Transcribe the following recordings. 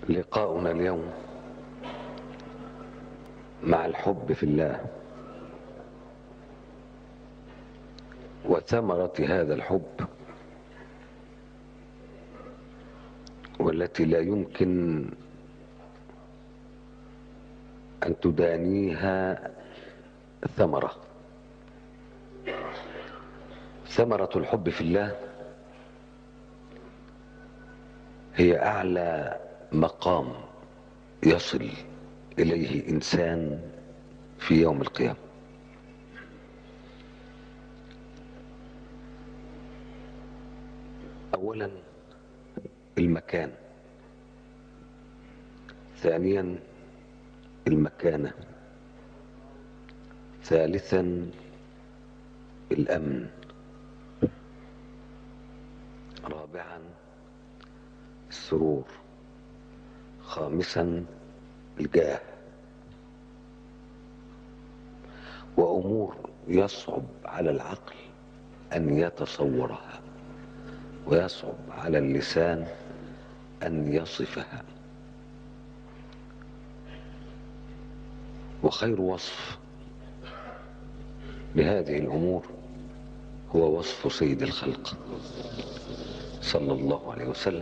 لقاؤنا اليوم مع الحب في الله وثمرة هذا الحب والتي لا يمكن أن تدانيها ثمرة ثمرة الحب في الله هي أعلى مقام يصل إليه إنسان في يوم القيامة أولا المكان ثانيا المكانة ثالثا الأمن رابعا السرور خامسا الجاه وأمور يصعب على العقل أن يتصورها ويصعب على اللسان أن يصفها وخير وصف لهذه الأمور هو وصف سيد الخلق صلى الله عليه وسلم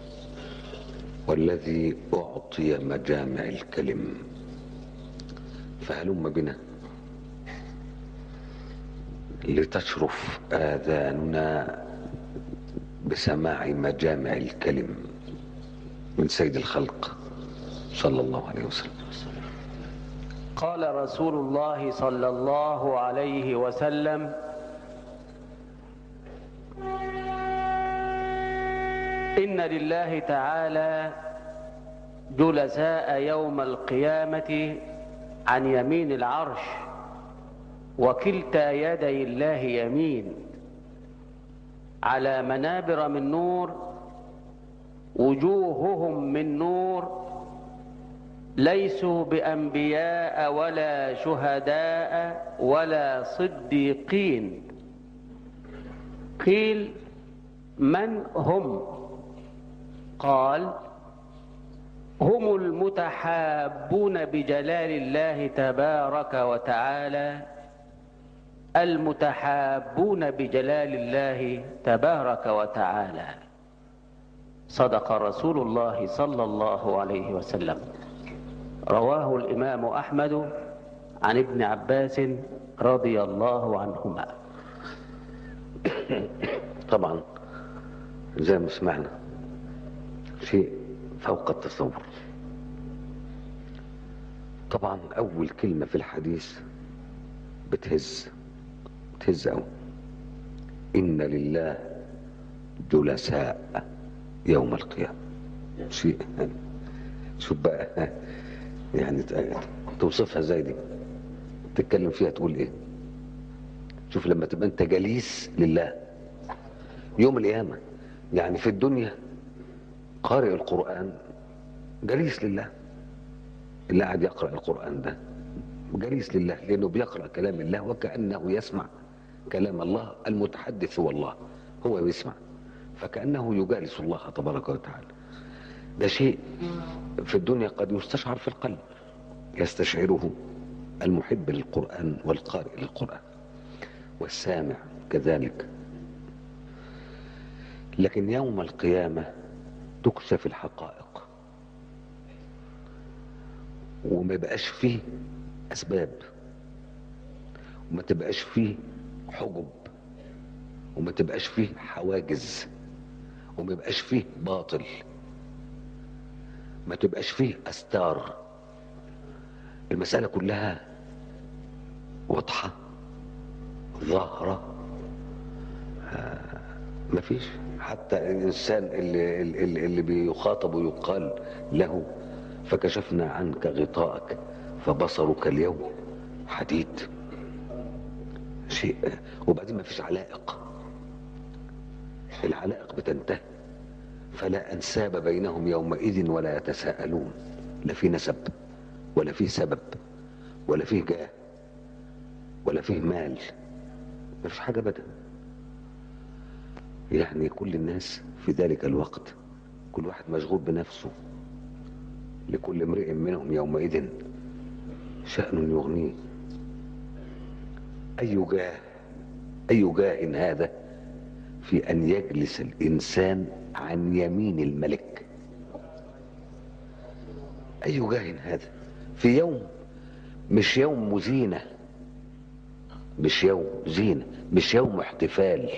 والذي أعطي مجامع الكلم فهلم بنا لتشرف آذاننا بسماع مجامع الكلم من سيد الخلق صلى الله عليه وسلم قال رسول الله صلى الله عليه وسلم إن لله تعالى جلساء يوم القيامة عن يمين العرش وكلتا يدي الله يمين على منابر من نور وجوههم من نور ليسوا بأنبياء ولا شهداء ولا صديقين قيل من هم قال هم المتحابون بجلال الله تبارك وتعالى المتحابون بجلال الله تبارك وتعالى صدق رسول الله صلى الله عليه وسلم رواه الإمام أحمد عن ابن عباس رضي الله عنهما طبعا زي ما سمعنا شيء فوق التصور طبعا أول كلمة في الحديث بتهز بتهز أوي إن لله جلساء يوم القيامة شيء شوف بقى يعني توصفها ازاي دي تتكلم فيها تقول ايه شوف لما تبقى انت جليس لله يوم القيامة يعني في الدنيا قارئ القرآن جليس لله اللي قاعد يقرأ القرآن ده جليس لله لأنه بيقرأ كلام الله وكأنه يسمع كلام الله المتحدث هو الله هو يسمع فكأنه يجالس الله تبارك وتعالى ده شيء في الدنيا قد يستشعر في القلب يستشعره المحب للقرآن والقارئ للقرآن والسامع كذلك لكن يوم القيامة تكشف الحقائق وما يبقاش فيه أسباب وما تبقاش فيه حجب وما تبقاش فيه حواجز وما يبقاش فيه باطل ما تبقاش فيه أستار المسألة كلها واضحة ظاهرة آه مفيش حتى الإنسان اللي, اللي, اللي بيخاطب ويقال له فكشفنا عنك غطاءك فبصرك اليوم حديد شيء وبعدين ما فيش علائق العلائق بتنتهي فلا أنساب بينهم يومئذ ولا يتساءلون لا في نسب ولا في سبب ولا فيه جاه ولا فيه مال ما فيش حاجة ابدا يعني كل الناس في ذلك الوقت كل واحد مشغول بنفسه لكل امرئ منهم يومئذ شأن يغنيه أي جاه أي جاه هذا في أن يجلس الإنسان عن يمين الملك أي جاه هذا في يوم مش يوم زينة مش يوم زينة مش يوم احتفال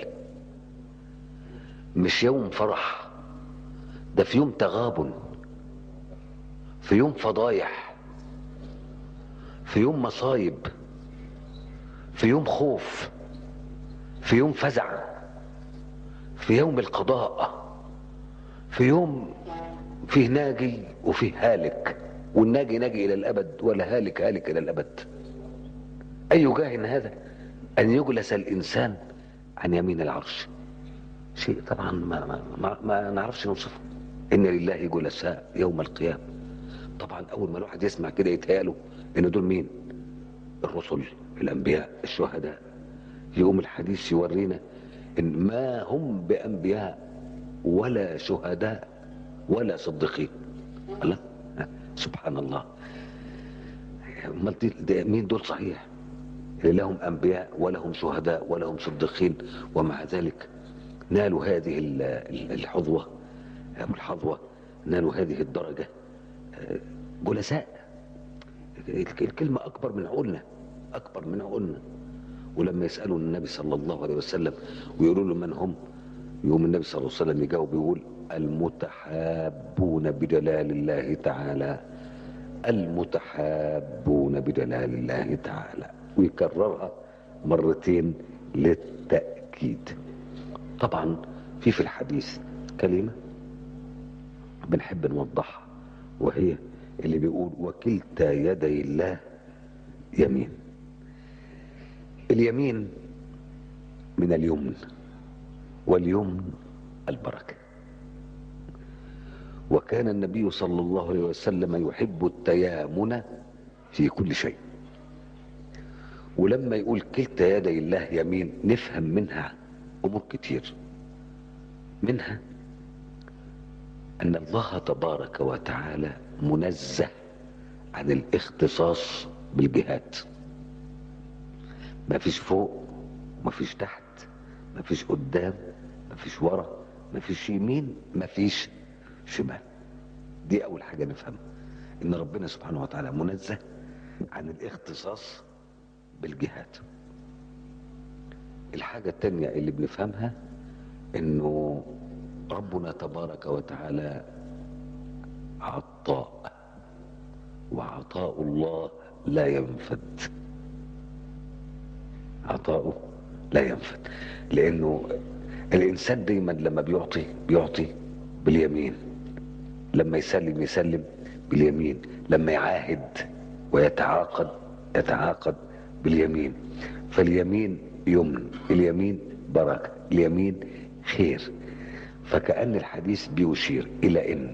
مش يوم فرح ده في يوم تغابن في يوم فضايح في يوم مصايب في يوم خوف في يوم فزع في يوم القضاء في يوم فيه ناجي وفيه هالك والناجي ناجي الى الابد ولا هالك هالك الى الابد اي جاه هذا ان يجلس الانسان عن يمين العرش شيء طبعا ما, ما, ما, ما نعرفش نوصفه ان لله جلساء يوم القيامه طبعا اول ما الواحد يسمع كده يتهيأله ان دول مين الرسل الانبياء الشهداء يقوم الحديث يورينا ان ما هم بانبياء ولا شهداء ولا صديقين الله سبحان الله امال دي مين دول صحيح اللي لهم انبياء ولهم شهداء ولهم صديقين ومع ذلك نالوا هذه الحظوه او الحظوه نالوا هذه الدرجه جلساء الكلمه اكبر من عقولنا اكبر من عقولنا ولما يسالوا النبي صلى الله عليه وسلم ويقولوا له من هم يقوم النبي صلى الله عليه وسلم يجاوب يقول المتحابون بجلال الله تعالى المتحابون بجلال الله تعالى ويكررها مرتين للتأكيد طبعا في في الحديث كلمة بنحب نوضحها وهي اللي بيقول وكلتا يدي الله يمين اليمين من اليمن واليمن البركة وكان النبي صلى الله عليه وسلم يحب التيامن في كل شيء ولما يقول كلتا يدي الله يمين نفهم منها امور كتير منها ان الله تبارك وتعالى منزه عن الاختصاص بالجهات ما فيش فوق ما فيش تحت ما فيش قدام ما فيش ورا ما فيش يمين ما فيش شمال دي اول حاجه نفهمها ان ربنا سبحانه وتعالى منزه عن الاختصاص بالجهات الحاجة التانية اللي بنفهمها انه ربنا تبارك وتعالى عطاء وعطاء الله لا ينفد عطاؤه لا ينفد لانه الانسان دايما لما بيعطي بيعطي باليمين لما يسلم يسلم باليمين لما يعاهد ويتعاقد يتعاقد باليمين فاليمين يمن اليمين بركة اليمين خير فكأن الحديث بيشير إلى إن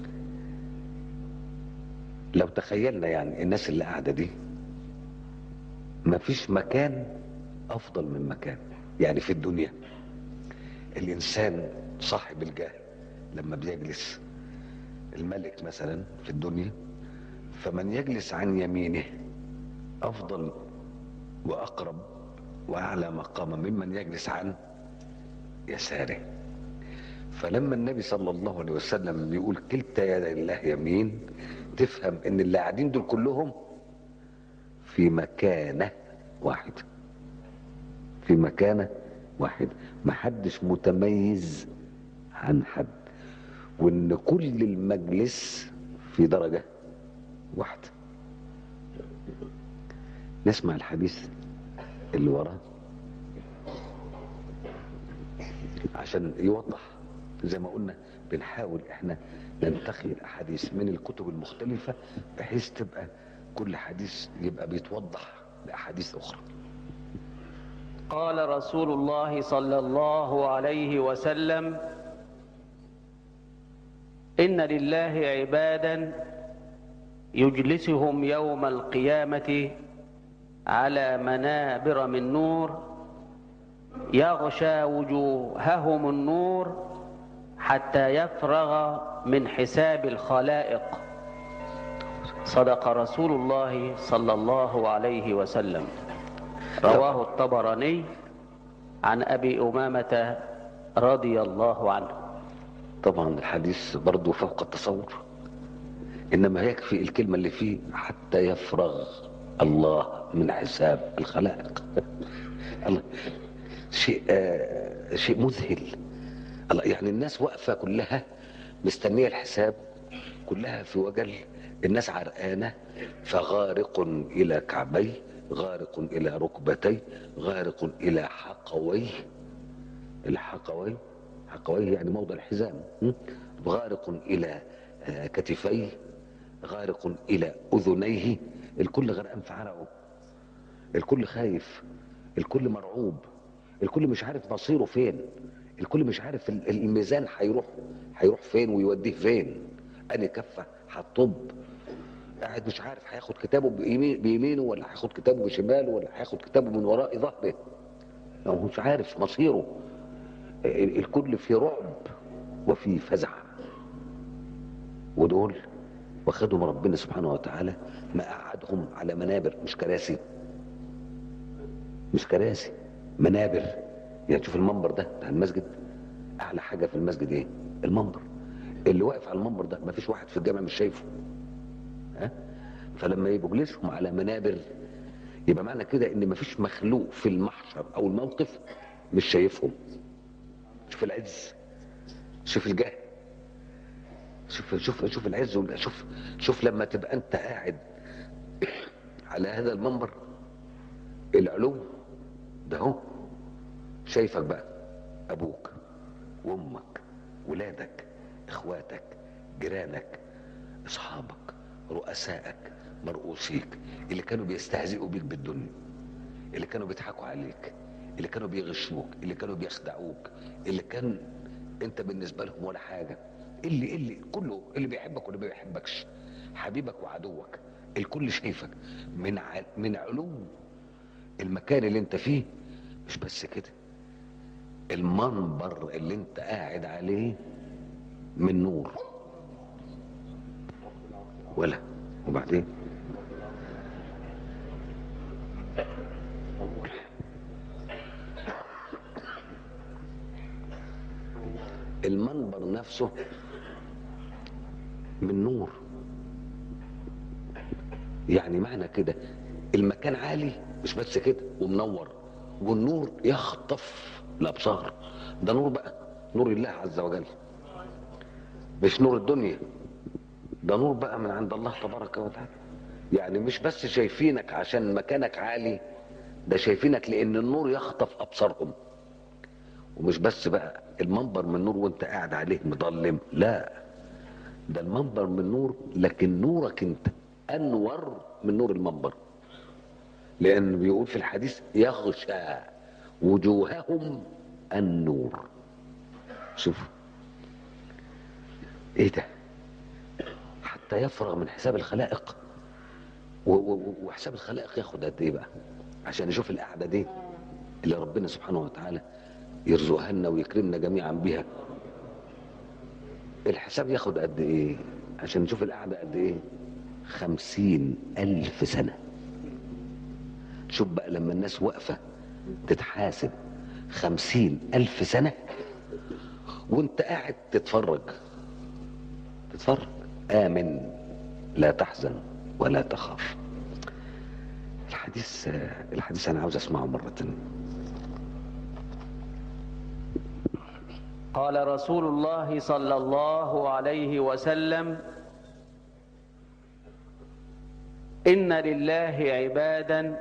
لو تخيلنا يعني الناس اللي قاعدة دي ما فيش مكان أفضل من مكان يعني في الدنيا الإنسان صاحب الجاه لما بيجلس الملك مثلا في الدنيا فمن يجلس عن يمينه أفضل وأقرب وأعلى مقاما ممن يجلس عن يساره فلما النبي صلى الله عليه وسلم بيقول كلتا يدي الله يمين تفهم ان اللي قاعدين دول كلهم في مكانه واحده في مكانه واحده محدش متميز عن حد وان كل المجلس في درجه واحده نسمع الحديث اللي وراه عشان يوضح زي ما قلنا بنحاول احنا ننتقي الاحاديث من الكتب المختلفة بحيث تبقى كل حديث يبقى بيتوضح باحاديث اخرى قال رسول الله صلى الله عليه وسلم ان لله عبادا يجلسهم يوم القيامه على منابر من نور يغشى وجوههم النور حتى يفرغ من حساب الخلائق صدق رسول الله صلى الله عليه وسلم رواه الطبراني عن أبي أمامة رضي الله عنه طبعا الحديث برضه فوق التصور انما يكفي الكلمه اللي فيه حتى يفرغ الله من حساب الخلائق الله شيء آه شيء مذهل الله يعني الناس واقفه كلها مستنيه الحساب كلها في وجل الناس عرقانه فغارق الى كعبيه غارق الى ركبتيه غارق الى حقويه الحقوي حقويه يعني موضع الحزام م? غارق الى آه، كتفيه غارق الى اذنيه الكل غرقان في عرقه الكل خايف الكل مرعوب الكل مش عارف مصيره فين الكل مش عارف ال- الميزان هيروح هيروح فين ويوديه فين اني كفه هتطب قاعد مش عارف هياخد كتابه بيمين- بيمينه ولا هياخد كتابه بشماله ولا هياخد كتابه من وراء ظهره هو مش عارف مصيره ال- الكل في رعب وفي فزع ودول واخدهم ربنا سبحانه وتعالى ما قعدهم على منابر مش كراسي مش كراسي منابر يعني تشوف المنبر ده بتاع المسجد اعلى حاجه في المسجد ايه المنبر اللي واقف على المنبر ده ما فيش واحد في الجامع مش شايفه ها فلما يبقوا جلسهم على منابر يبقى معنى كده ان ما فيش مخلوق في المحشر او الموقف مش شايفهم شوف العز شوف الجاه شوف شوف شوف العز وال- شوف شوف لما تبقى انت قاعد على هذا المنبر العلو ده هو شايفك بقى ابوك وامك ولادك اخواتك جيرانك اصحابك رؤسائك مرؤوسيك اللي كانوا بيستهزئوا بيك بالدنيا اللي كانوا بيضحكوا عليك اللي كانوا بيغشوك اللي كانوا بيخدعوك اللي كان انت بالنسبه لهم ولا حاجه اللي اللي كله اللي بيحبك واللي ما بيحبكش حبيبك وعدوك الكل شايفك من ع... من علو المكان اللي انت فيه مش بس كده المنبر اللي انت قاعد عليه من نور ولا وبعدين المنبر نفسه من نور يعني معنى كده المكان عالي مش بس كده ومنور والنور يخطف الابصار ده نور بقى نور الله عز وجل مش نور الدنيا ده نور بقى من عند الله تبارك وتعالى يعني مش بس شايفينك عشان مكانك عالي ده شايفينك لان النور يخطف ابصارهم ومش بس بقى المنبر من نور وانت قاعد عليه مظلم لا ده المنبر من نور لكن نورك انت انور من نور المنبر لان بيقول في الحديث يغشى وجوههم النور شوف ايه ده حتى يفرغ من حساب الخلائق و- و- وحساب الخلائق ياخد قد ايه بقى عشان نشوف القعده دي اللي ربنا سبحانه وتعالى يرزقها لنا ويكرمنا جميعا بها الحساب ياخد قد ايه عشان نشوف القعده قد ايه خمسين الف سنه شوف بقى لما الناس واقفه تتحاسب خمسين الف سنه وانت قاعد تتفرج تتفرج آمن لا تحزن ولا تخاف الحديث الحديث أنا عاوز أسمعه مرة تانية قال رسول الله صلى الله عليه وسلم ان لله عبادا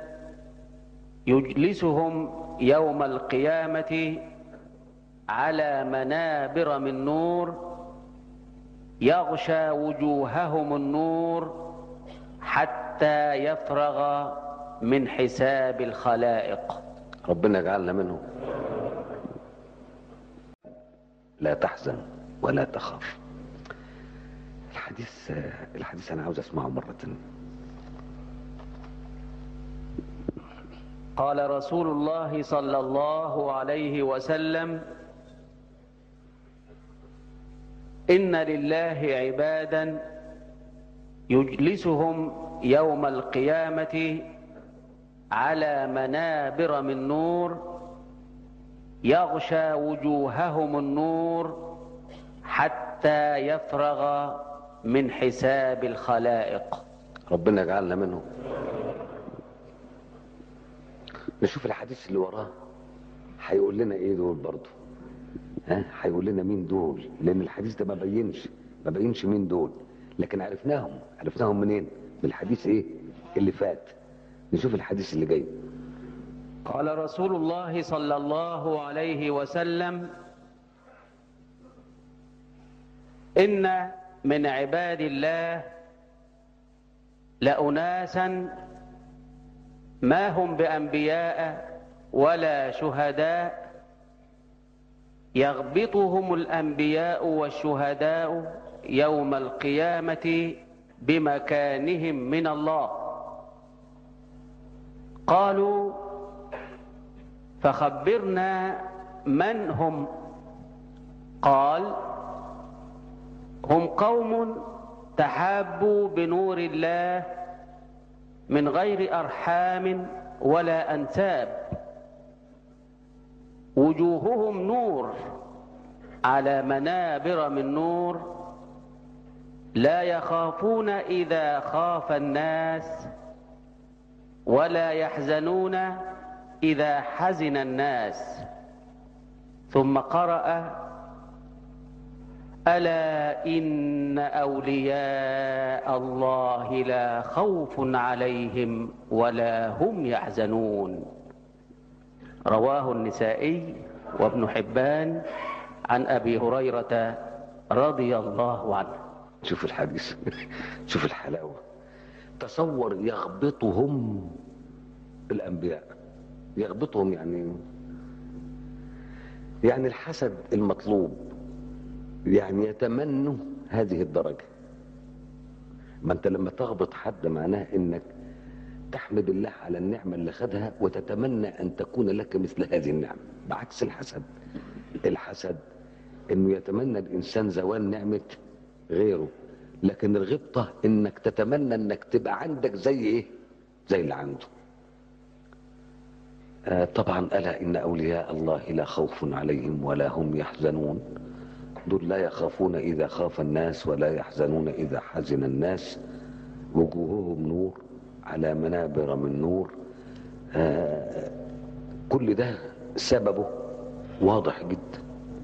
يجلسهم يوم القيامه على منابر من نور يغشى وجوههم النور حتى يفرغ من حساب الخلائق ربنا يجعلنا منه لا تحزن ولا تخاف الحديث الحديث أنا عاوز أسمعه مرة تانية قال رسول الله صلى الله عليه وسلم ان لله عبادا يجلسهم يوم القيامة على منابر من نور يغشى وجوههم النور حتى يفرغ من حساب الخلائق ربنا يجعلنا منهم نشوف الحديث اللي وراه هيقول لنا ايه دول برضه ها هيقول لنا مين دول لان الحديث ده ما بينش ما بينش مين دول لكن عرفناهم عرفناهم منين من الحديث ايه اللي فات نشوف الحديث اللي جاي قال رسول الله صلى الله عليه وسلم إن من عباد الله لأناسا ما هم بأنبياء ولا شهداء يغبطهم الأنبياء والشهداء يوم القيامة بمكانهم من الله قالوا فخبرنا من هم قال هم قوم تحابوا بنور الله من غير ارحام ولا انساب وجوههم نور على منابر من نور لا يخافون اذا خاف الناس ولا يحزنون اذا حزن الناس ثم قرأ ألا إن أولياء الله لا خوف عليهم ولا هم يحزنون رواه النسائي وابن حبان عن أبي هريرة رضي الله عنه شوف الحديث شوف الحلاوة تصور يغبطهم الأنبياء يغبطهم يعني يعني الحسد المطلوب يعني يتمنوا هذه الدرجة ما انت لما تغبط حد معناه انك تحمد الله على النعمة اللي خدها وتتمنى ان تكون لك مثل هذه النعمة بعكس الحسد الحسد انه يتمنى الانسان زوال نعمة غيره لكن الغبطة انك تتمنى انك تبقى عندك زي ايه زي اللي عنده آه طبعا ألا إن أولياء الله لا خوف عليهم ولا هم يحزنون دول لا يخافون إذا خاف الناس ولا يحزنون إذا حزن الناس وجوههم نور على منابر من نور آه كل ده سببه واضح جدا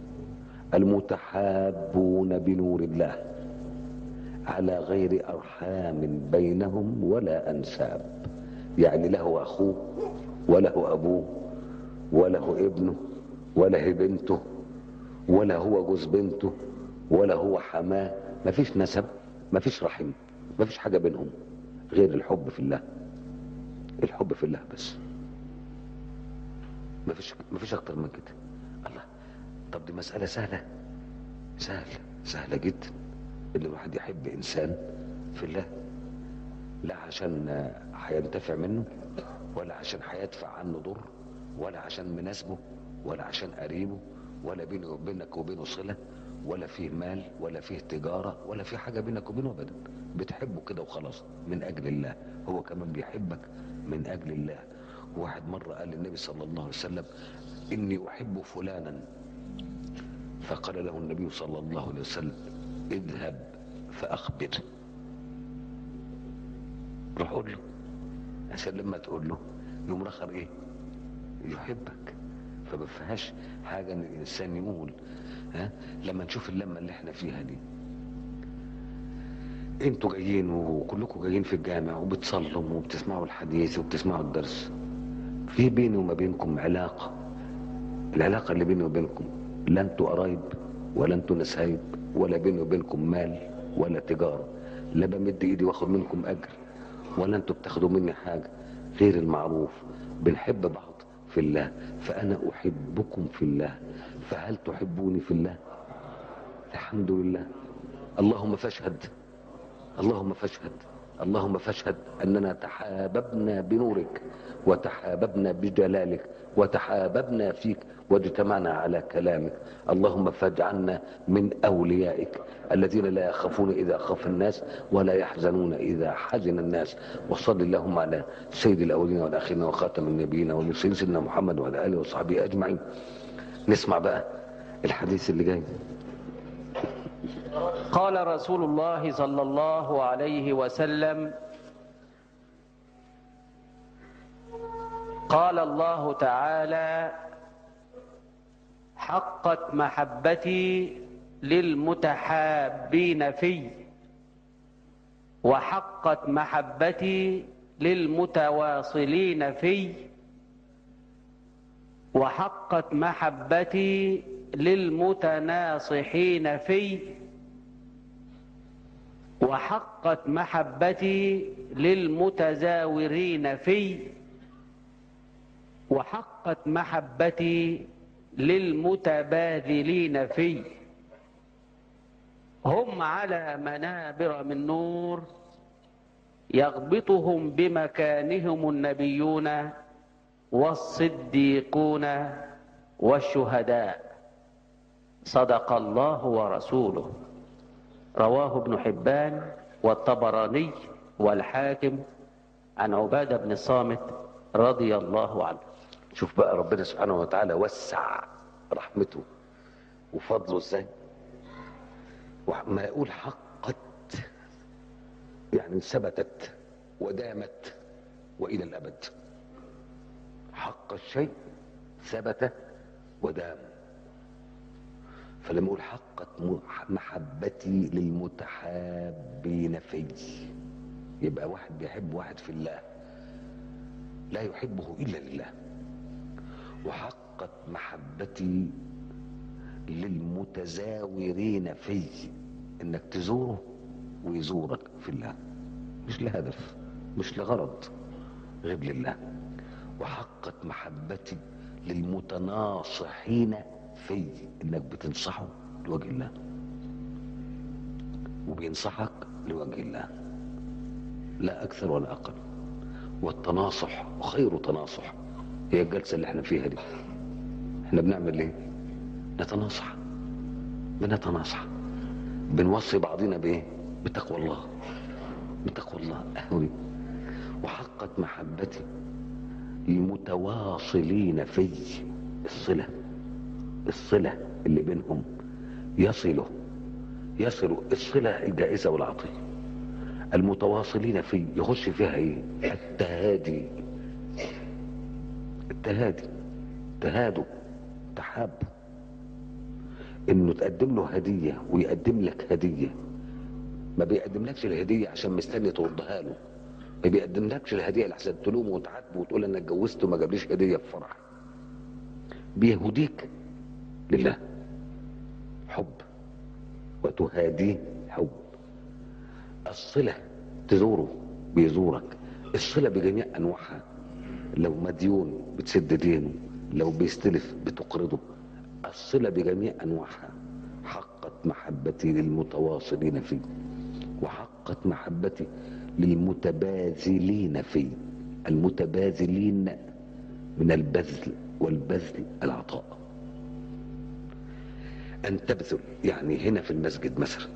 المتحابون بنور الله على غير أرحام بينهم ولا أنساب يعني له أخوه وله أبوه وله ابنه ولا هي بنته ولا هو جوز بنته ولا هو حماه مفيش نسب مفيش رحم مفيش حاجة بينهم غير الحب في الله الحب في الله بس مفيش مفيش أكتر من كده الله طب دي مسألة سهلة سهلة سهلة جدا إن الواحد يحب إنسان في الله لا عشان هينتفع منه ولا عشان هيدفع عنه ضر ولا عشان مناسبه ولا عشان قريبه ولا بينه وبينك وبينه صلة ولا فيه مال ولا فيه تجارة ولا فيه حاجة بينك وبينه أبدا بتحبه كده وخلاص من أجل الله هو كمان بيحبك من أجل الله واحد مرة قال للنبي صلى الله عليه وسلم إني أحب فلانا فقال له النبي صلى الله عليه وسلم اذهب فأخبره روح قول له عشان لما تقول له يوم رخر ايه يحبك فما فيهاش حاجه ان الانسان يقول ها لما نشوف اللمه اللي احنا فيها دي انتوا جايين وكلكم جايين في الجامع وبتصلوا وبتسمعوا الحديث وبتسمعوا الدرس في بيني وما بينكم علاقه العلاقه اللي بيني وبينكم لا انتوا قرايب ولا انتوا نسايب ولا بيني وبينكم مال ولا تجاره لا بمد ايدي واخد منكم اجر ولا انتوا بتاخدوا مني حاجة غير المعروف بنحب بعض في الله فأنا أحبكم في الله فهل تحبوني في الله الحمد لله اللهم فاشهد اللهم فاشهد اللهم فاشهد أننا تحاببنا بنورك وتحاببنا بجلالك وتحاببنا فيك واجتمعنا على كلامك اللهم فاجعلنا من أوليائك الذين لا يخافون إذا خاف الناس ولا يحزنون إذا حزن الناس وصل اللهم على سيد الأولين والآخرين وخاتم النبيين والمرسلين سيدنا محمد وعلى آله وصحبه أجمعين نسمع بقى الحديث اللي جاي قال رسول الله صلى الله عليه وسلم قال الله تعالى حقت محبتي للمتحابين في وحقت محبتي للمتواصلين في وحقت محبتي للمتناصحين في وحقت محبتي للمتزاورين في وحقت محبتي للمتباذلين في هم على منابر من نور يغبطهم بمكانهم النبيون والصديقون والشهداء صدق الله ورسوله رواه ابن حبان والطبراني والحاكم عن عبادة بن الصامت رضي الله عنه شوف بقى ربنا سبحانه وتعالى وسع رحمته وفضله ازاي ما يقول حقت يعني ثبتت ودامت والى الابد حق الشيء ثبت ودام فلما يقول حقت محبتي للمتحابين في يبقى واحد بيحب واحد في الله لا يحبه الا لله وحقت محبتي للمتزاورين في انك تزوره ويزورك في الله مش لهدف مش لغرض غير لله وحقت محبتي للمتناصحين في انك بتنصحه لوجه الله وبينصحك لوجه الله لا اكثر ولا اقل والتناصح وخير تناصح هي الجلسه اللي احنا فيها دي احنا بنعمل ايه نتناصح بنتناصح بنوصي بعضنا بايه بتقوى الله بتقوى الله أهوي وحقت محبتي المتواصلين في الصلة الصلة اللي بينهم يصلوا يصلوا الصلة الجائزة والعطية المتواصلين في يخش فيها ايه التهادي التهادي تهادوا تحابوا انه تقدم له هدية ويقدم لك هدية ما بيقدملكش الهدية عشان مستني تردها له ما بيقدملكش الهدية لحسن تلومه وتعاتبه وتقول انا اتجوزت وما جابليش هدية في فرح بيهديك لله حب وتهاديه حب الصلة تزوره بيزورك الصلة بجميع أنواعها لو مديون بتسد دينه لو بيستلف بتقرضه الصلة بجميع أنواعها حقت محبتي للمتواصلين فيه وحقت محبتي للمتباذلين فيه المتباذلين من البذل والبذل العطاء أن تبذل يعني هنا في المسجد مثلا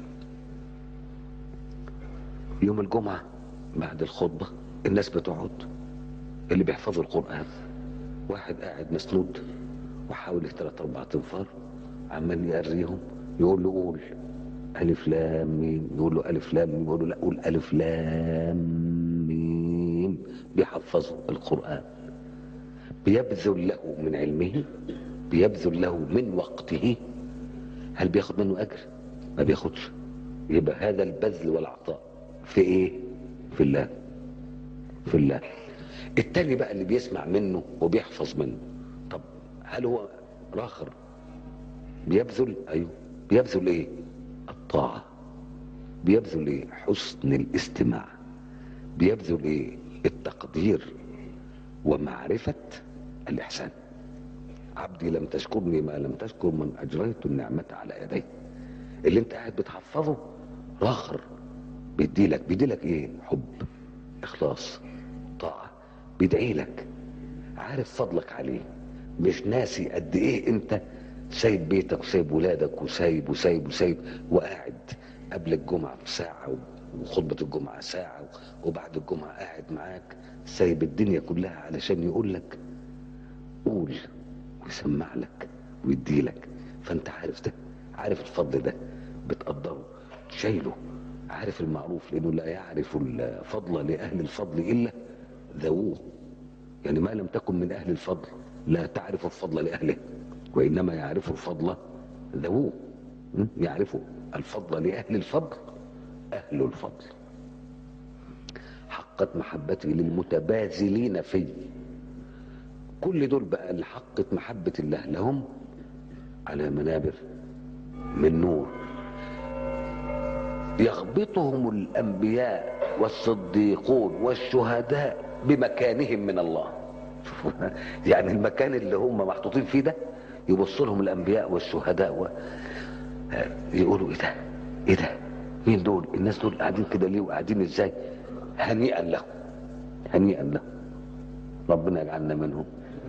يوم الجمعة بعد الخطبة الناس بتقعد اللي بيحفظوا القرآن واحد قاعد مسنود وحاول ثلاث أربع تنفار عمال يقريهم يقول له قول ألف لام ميم يقول له ألف لام ميم يقول له لا قول ألف لام ميم بيحفظوا القرآن بيبذل له من علمه بيبذل له من وقته هل بياخد منه أجر؟ ما بياخدش يبقى هذا البذل والعطاء في ايه في الله في الله التاني بقى اللي بيسمع منه وبيحفظ منه طب هل هو راخر بيبذل ايوه بيبذل ايه الطاعة بيبذل ايه حسن الاستماع بيبذل ايه التقدير ومعرفة الاحسان عبدي لم تشكرني ما لم تشكر من اجريت النعمة على يدي اللي انت قاعد بتحفظه راخر بيديلك بيديلك ايه حب اخلاص طاعة بيدعي لك عارف فضلك عليه مش ناسي قد ايه انت سايب بيتك وسايب ولادك وسايب وسايب وسايب وقاعد قبل الجمعة بساعة وخطبة الجمعة ساعة وبعد الجمعة قاعد معاك سايب الدنيا كلها علشان يقول لك قول ويسمع لك ويديلك فانت عارف ده عارف الفضل ده بتقدره شايله عارف المعروف لانه لا يعرف الفضل لاهل الفضل الا ذووه يعني ما لم تكن من اهل الفضل لا تعرف الفضل لاهله وانما يعرف الفضل ذووه يعرف الفضل لاهل الفضل اهل الفضل حقت محبتي للمتبازلين في كل دول بقى اللي حقت محبة الله لهم على منابر من نور يغبطهم الأنبياء والصديقون والشهداء بمكانهم من الله يعني المكان اللي هم محطوطين فيه ده يبص لهم الأنبياء والشهداء و... يقولوا ايه ده ايه ده مين دول الناس دول قاعدين كده ليه وقاعدين ازاي هنيئا لهم هنيئا لهم ربنا يجعلنا منهم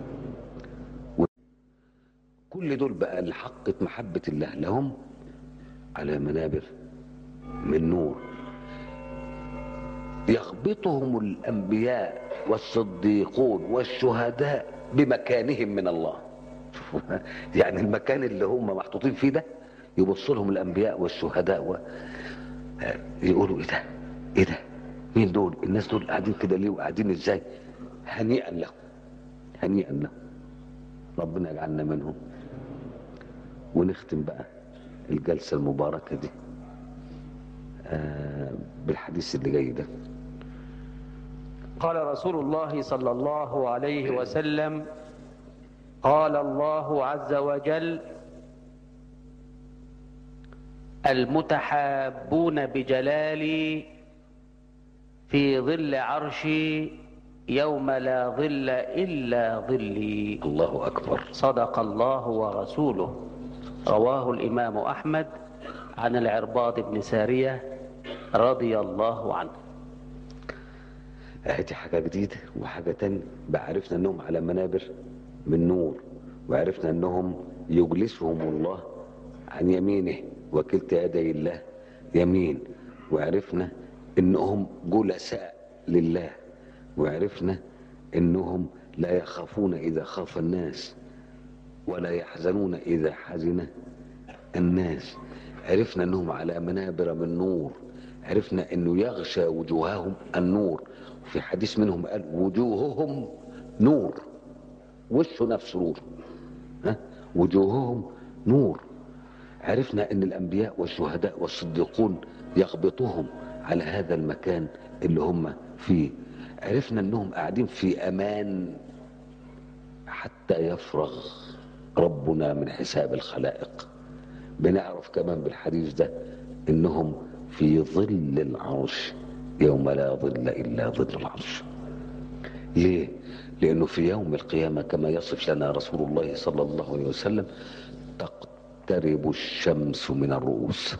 كل دول بقى اللي حقت محبة الله لهم على منابر من نور يغبطهم الأنبياء والصديقون والشهداء بمكانهم من الله يعني المكان اللي هم محطوطين فيه ده يبص لهم الأنبياء والشهداء و... يقولوا ايه ده ايه ده مين دول الناس دول قاعدين كده ليه وقاعدين ازاي هنيئا لهم هنيئا لهم ربنا يجعلنا منهم ونختم بقى الجلسة المباركة دي آه بالحديث اللي جاي ده قال رسول الله صلى الله عليه وسلم قال الله عز وجل المتحابون بجلالي في ظل عرشي يوم لا ظل إلا ظلي الله أكبر صدق الله ورسوله رواه الإمام أحمد عن العرباض بن سارية رضي الله عنه اهدي حاجة جديدة وحاجة تانية بقى عرفنا انهم على منابر من نور وعرفنا انهم يجلسهم الله عن يمينه وكلتا يدي الله يمين وعرفنا انهم جلساء لله وعرفنا انهم لا يخافون اذا خاف الناس ولا يحزنون اذا حزن الناس عرفنا انهم على منابر من نور عرفنا انه يغشى وجوههم النور في حديث منهم قال وجوههم نور وشه نفس نور ها وجوههم نور عرفنا ان الانبياء والشهداء والصديقون يغبطهم على هذا المكان اللي هم فيه عرفنا انهم قاعدين في امان حتى يفرغ ربنا من حساب الخلائق بنعرف كمان بالحديث ده انهم في ظل العرش يوم لا ظل الا ظل العرش ليه لانه في يوم القيامه كما يصف لنا رسول الله صلى الله عليه وسلم تقترب الشمس من الرؤوس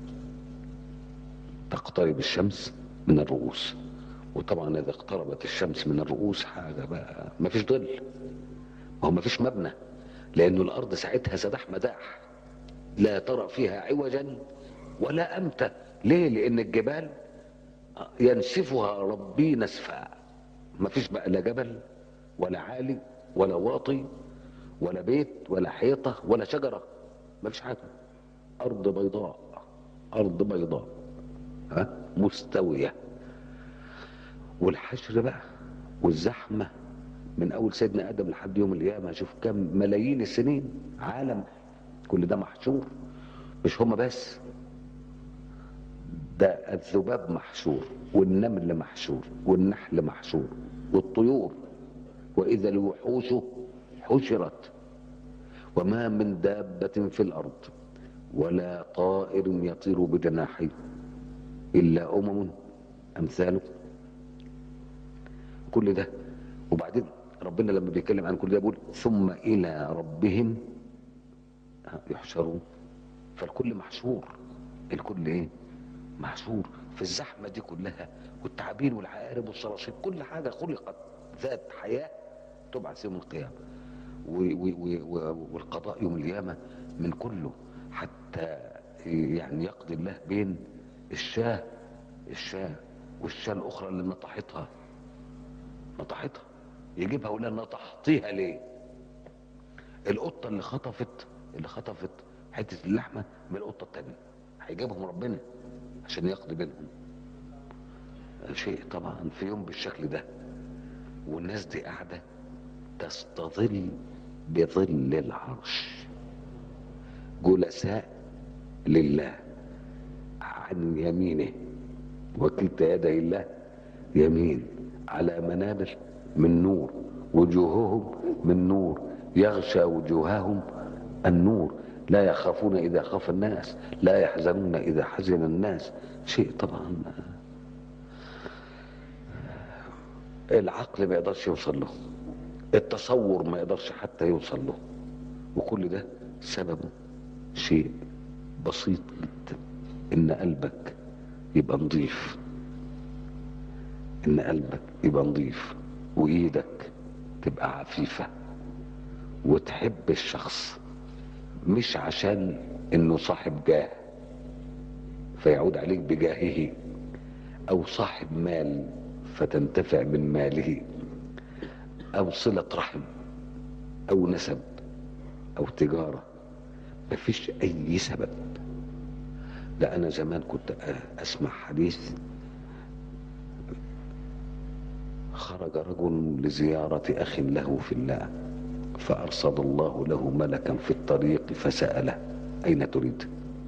تقترب الشمس من الرؤوس وطبعا اذا اقتربت الشمس من الرؤوس حاجه بقى ما فيش ظل ما هو ما فيش مبنى لانه الارض ساعتها سداح مداح لا ترى فيها عوجا ولا امتا ليه لان الجبال ينسفها ربي نسفا ما فيش بقى لا جبل ولا عالي ولا واطي ولا بيت ولا حيطه ولا شجره ما فيش حاجه ارض بيضاء ارض بيضاء ها مستويه والحشر بقى والزحمه من اول سيدنا ادم لحد يوم القيامه شوف كم ملايين السنين عالم كل ده محشور مش هما بس ده الذباب محشور والنمل محشور والنحل محشور والطيور واذا الوحوش حشرت وما من دابه في الارض ولا طائر يطير بجناحيه الا امم امثالكم كل ده وبعدين ربنا لما بيتكلم عن كل ده بيقول ثم الى ربهم يحشرون فالكل محشور الكل ايه محصور في الزحمه دي كلها والتعابين والعقارب والصراصير كل حاجه خلقت ذات حياه تبعث يوم القيامه و- و- و- و- والقضاء يوم القيامه من كله حتى يعني يقضي الله بين الشاه الشاه والشاه الاخرى اللي نطحتها نطحتها يجيبها ولا نطحتيها ليه القطه اللي خطفت اللي خطفت حته اللحمه من القطه التانيه هيجيبهم ربنا عشان يقضي بينهم شيء طبعا في يوم بالشكل ده والناس دي قاعده تستظل بظل العرش جلساء لله عن يمينه وكلتا يدي الله يمين على منابر من نور وجوههم من نور يغشى وجوههم النور لا يخافون اذا خاف الناس لا يحزنون اذا حزن الناس شيء طبعا العقل ما يقدرش يوصل له التصور ما يقدرش حتى يوصل له وكل ده سببه شيء بسيط جدا ان قلبك يبقى نظيف ان قلبك يبقى نظيف وايدك تبقى عفيفة وتحب الشخص مش عشان انه صاحب جاه فيعود عليك بجاهه او صاحب مال فتنتفع من ماله او صلة رحم او نسب او تجارة مفيش اي سبب ده انا زمان كنت اسمع حديث خرج رجل لزيارة اخ له في الله فارصد الله له ملكا في الطريق فسأله اين تريد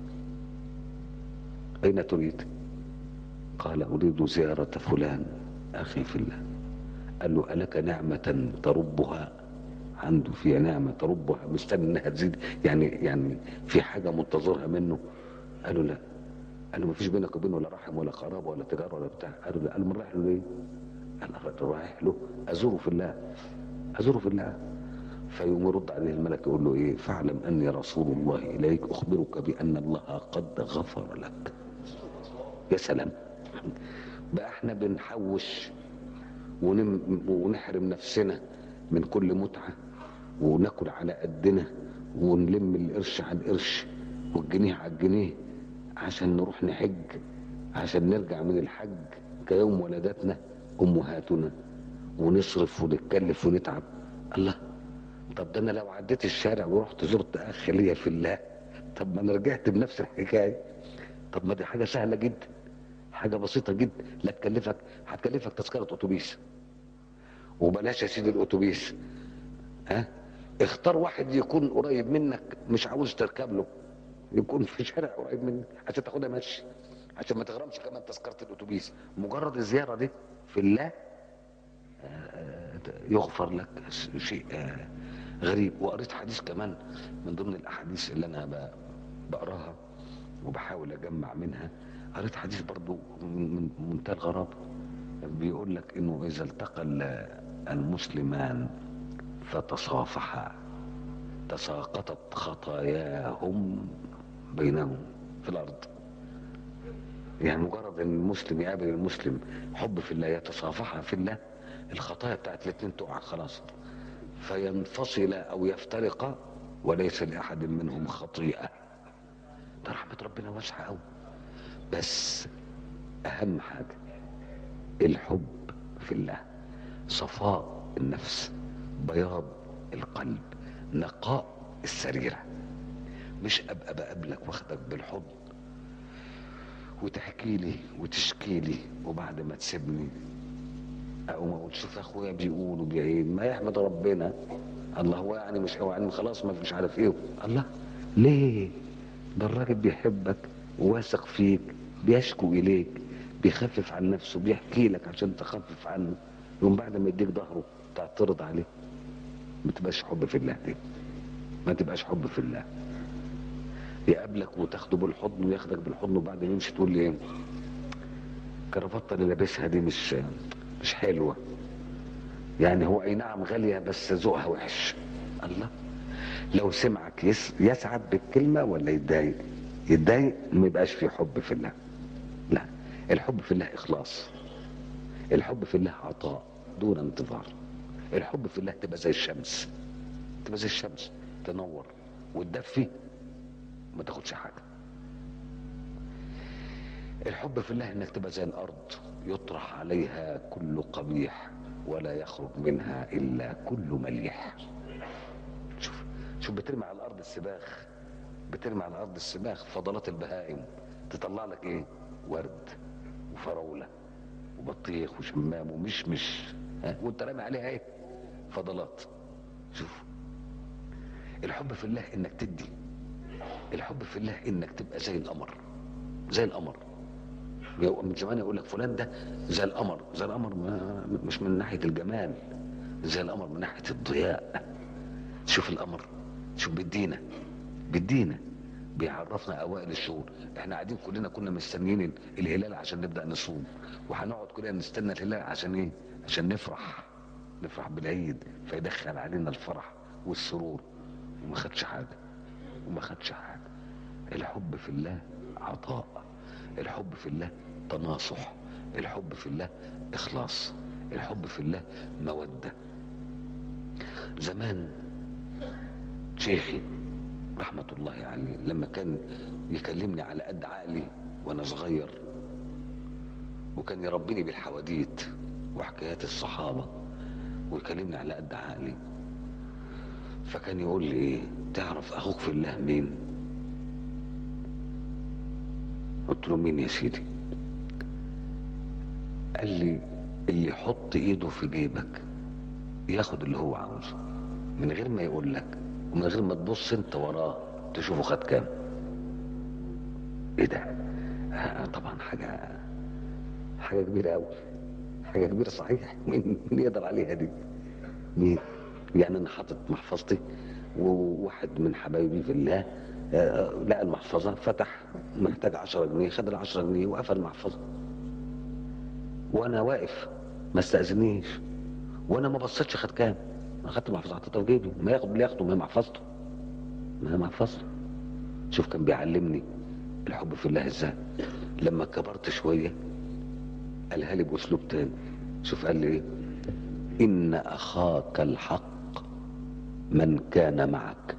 اين تريد قال اريد زيارة فلان اخي في الله قال له ألك نعمة تربها عنده فيها نعمة تربها مستني انها تزيد يعني يعني في حاجة منتظرها منه قالوا لا قالوا ما فيش بينك وبينه ولا رحم ولا قرابة ولا تجارة ولا بتاع قالوا لا قالوا من رايح له ليه؟ قال رايح له أزوره في الله أزوره في الله فيقوم يرد عليه الملك يقول له ايه فاعلم اني رسول الله اليك اخبرك بان الله قد غفر لك يا سلام بقى احنا بنحوش ونم ونحرم نفسنا من كل متعة وناكل على قدنا ونلم القرش على القرش والجنيه على الجنيه عشان نروح نحج عشان نرجع من الحج كيوم ولدتنا امهاتنا ونصرف ونتكلف ونتعب الله طب ده انا لو عديت الشارع ورحت زرت اخ ليا في الله طب ما انا رجعت بنفس الحكايه طب ما دي حاجه سهله جدا حاجه بسيطه جدا لا تكلفك هتكلفك تذكره اتوبيس وبلاش يا سيدي الاتوبيس ها اختار واحد يكون قريب منك مش عاوز تركب له يكون في شارع قريب منك عشان تاخدها مشي عشان ما تغرمش كمان تذكره الاتوبيس مجرد الزياره دي في الله آه، يغفر لك شيء آه، غريب وقريت حديث كمان من ضمن الاحاديث اللي انا ب- بقراها وبحاول اجمع منها قريت حديث برضو من من منتهى الغرابه بيقول لك انه اذا التقى ال- المسلمان فتصافحا تساقطت خطاياهم بينهم في الارض يعني مجرد ان المسلم يقابل المسلم حب في الله يتصافحا في الله الخطايا بتاعت الاثنين تقع خلاص فينفصل او يفترقا وليس لاحد منهم خطيئه ده رحمه ربنا واسعه قوي بس اهم حاجه الحب في الله صفاء النفس بياض القلب نقاء السريره مش ابقى بقابلك واخدك بالحضن وتحكي لي وتشكي لي وبعد ما تسيبني اقوم اقول شوف اخويا بيقول وبيعيد ما يحمد ربنا الله هو يعني مش هو يعني خلاص ما مش عارف ايه الله ليه ده الراجل بيحبك وواثق فيك بيشكو اليك بيخفف عن نفسه بيحكي لك عشان تخفف عنه يوم بعد ما يديك ظهره تعترض عليه ما تبقاش حب في الله دي ما تبقاش حب في الله يقابلك وتاخده بالحضن وياخدك بالحضن وبعدين يمشي تقول لي ايه الكرافته اللي لابسها دي مش مش حلوه يعني هو اي نعم غاليه بس ذوقها وحش الله لو سمعك يس يسعد بالكلمه ولا يتضايق يتضايق ما يبقاش في حب في الله الحب في الله إخلاص الحب في الله عطاء دون انتظار الحب في الله تبقى زي الشمس تبقى زي الشمس تنور وتدفي ما تاخدش حاجة الحب في الله انك تبقى زي الارض يطرح عليها كل قبيح ولا يخرج منها الا كل مليح شوف شوف بترمي على الارض السباخ بترمي على الارض السباخ فضلات البهائم تطلع لك ايه ورد وفراوله وبطيخ وشمام ومشمش ها وانت رامي عليها ايه فضلات شوف الحب في الله انك تدي الحب في الله انك تبقى زي القمر زي القمر من زمان يقول لك فلان ده زي القمر زي القمر ما مش من ناحيه الجمال زي القمر من ناحيه الضياء شوف القمر شوف بيدينا بيدينا بيعرفنا اوائل الشهور احنا قاعدين كلنا كنا مستنيين الهلال عشان نبدا نصوم وهنقعد كلنا نستنى الهلال عشان ايه عشان نفرح نفرح بالعيد فيدخل علينا الفرح والسرور وما خدش حاجه وما خدش حاجه الحب في الله عطاء الحب في الله تناصح الحب في الله اخلاص الحب في الله موده زمان شيخي رحمة الله عليه لما كان يكلمني على قد عقلي وانا صغير وكان يربيني بالحواديت وحكايات الصحابة ويكلمني على قد عقلي فكان يقول لي ايه تعرف اخوك في الله مين قلت له مين يا سيدي قال لي اللي يحط ايده في جيبك ياخد اللي هو عاوزه من غير ما يقول لك ومن غير ما تبص انت وراه تشوفه خد كام ايه ده آه طبعا حاجة حاجة كبيرة قوي حاجة كبيرة صحيح مين مين يقدر عليها دي مين يعني انا حاطط محفظتي وواحد من حبايبي في الله آه لقى المحفظة فتح محتاج عشرة جنيه خد العشرة جنيه وقفل المحفظة وانا واقف ما استأذنيش وانا ما بصيتش خد كام انا خدت المحفظة حطيتها في جيبي ما ياخد اللي ياخده ما هي محفظته ما هي محفظته شوف كان بيعلمني الحب في الله ازاي لما كبرت شوية قالها لي باسلوب تاني شوف قال لي ايه ان اخاك الحق من كان معك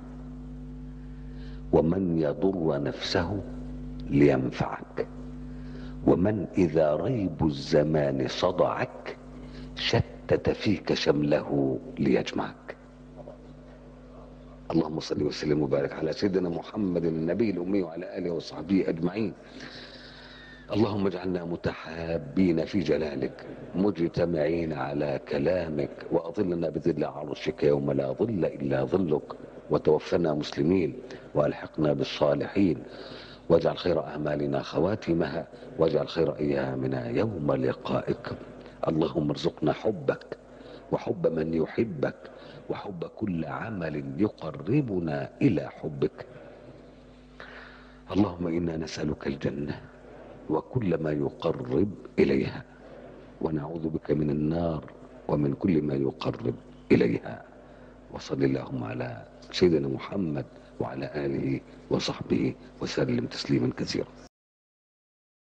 ومن يضر نفسه لينفعك ومن اذا ريب الزمان صدعك شتت فيك شمله ليجمعك اللهم صل وسلم وبارك على سيدنا محمد النبي الامي وعلى اله وصحبه اجمعين اللهم اجعلنا متحابين في جلالك مجتمعين على كلامك واظلنا بظل عرشك يوم لا ظل الا ظلك وتوفنا مسلمين والحقنا بالصالحين واجعل خير اعمالنا خواتمها واجعل خير ايامنا يوم لقائك اللهم ارزقنا حبك وحب من يحبك وحب كل عمل يقربنا الى حبك اللهم انا نسالك الجنه وكل ما يقرب اليها ونعوذ بك من النار ومن كل ما يقرب اليها وصل اللهم على سيدنا محمد وعلى اله وصحبه وسلم تسليما كثيرا